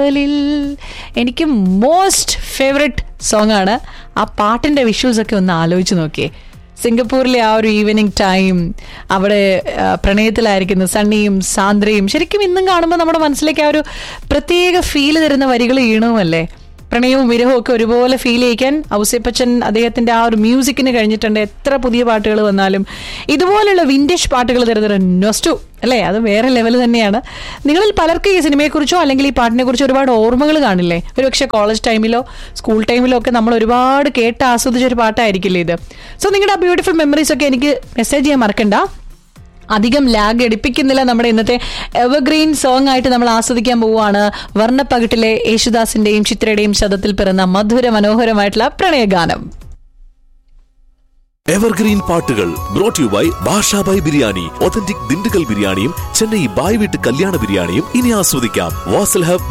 പകലിൽ എനിക്ക് most favourite song ആണ് ആ പാട്ടിന്റെ വിഷ്വൽസ് ഒക്കെ ഒന്ന് ആലോചിച്ച് നോക്കിയേ സിംഗപ്പൂരിലെ ആ ഒരു ഈവനിങ് ടൈം അവിടെ ആ, പ്രണയത്തിലായിരിക്കുന്ന സണ്ണിയും സാന്ദ്രയും ശരിക്കും ഇന്നും കാണുമ്പോൾ നമ്മുടെ മനസ്സിലേക്ക് ആ ഒരു പ്രത്യേക ഫീല് തരുന്ന വരികൾ ഈണവുമല്ലേ പ്രണയവും വിരഹവും ഒക്കെ ഒരുപോലെ ഫീൽ ചെയ്യിക്കാൻ ഔസേപ്പച്ചൻ അദ്ദേഹത്തിന്റെ ആ ഒരു മ്യൂസിക്കിന് കഴിഞ്ഞിട്ടുണ്ട് എത്ര പുതിയ പാട്ടുകൾ വന്നാലും ഇതുപോലുള്ള വിൻറ്റേജ് പാട്ടുകൾ തരുന്ന നൊസ്റ്റു അല്ലേ അത് വേറെ ലെവൽ തന്നെയാണ് നിങ്ങളിൽ പലർക്കും ഈ സിനിമയെക്കുറിച്ചോ അല്ലെങ്കിൽ ഈ പാട്ടിനെ കുറിച്ചോ ഒരുപാട് ഓർമ്മകൾ കാണില്ലേ ഒരുപക്ഷെ കോളേജ് ടൈമിലോ സ്കൂൾ ടൈമിലോ ഒക്കെ നമ്മൾ ഒരുപാട് കേട്ട് ആസ്വദിച്ച ഒരു പാട്ടായിരിക്കില്ലേ ഇത് സോ നിങ്ങളുടെ ആ ബ്യൂട്ടിഫുൾ മെമ്മറീസ് ഒക്കെ എനിക്ക് മെസ്സേജ് ചെയ്യാൻ മറക്കണ്ട അധികം ലാഗ് എടുപ്പിക്കുന്നില്ല നമ്മുടെ ഇന്നത്തെ എവർഗ്രീൻ സോങ് ആയിട്ട് നമ്മൾ ആസ്വദിക്കാൻ പോവുകയാണ് വർണ്ണപ്പകിട്ടിലെ യേശുദാസിന്റെയും ചിത്രയുടെയും ശതത്തിൽ പിറന്ന മധുര മനോഹരമായിട്ടുള്ള പ്രണയഗാനം എവർഗ്രീൻ പാട്ടുകൾ brought you by Bashabhai biryani authentic Dindigul ബിരിയാണിയും ചെന്നൈ ബായ് വീട്ട് കല്യാണ ബിരിയാണിയും ഇനി ആസ്വദിക്കാം വാസൽ ഹബ്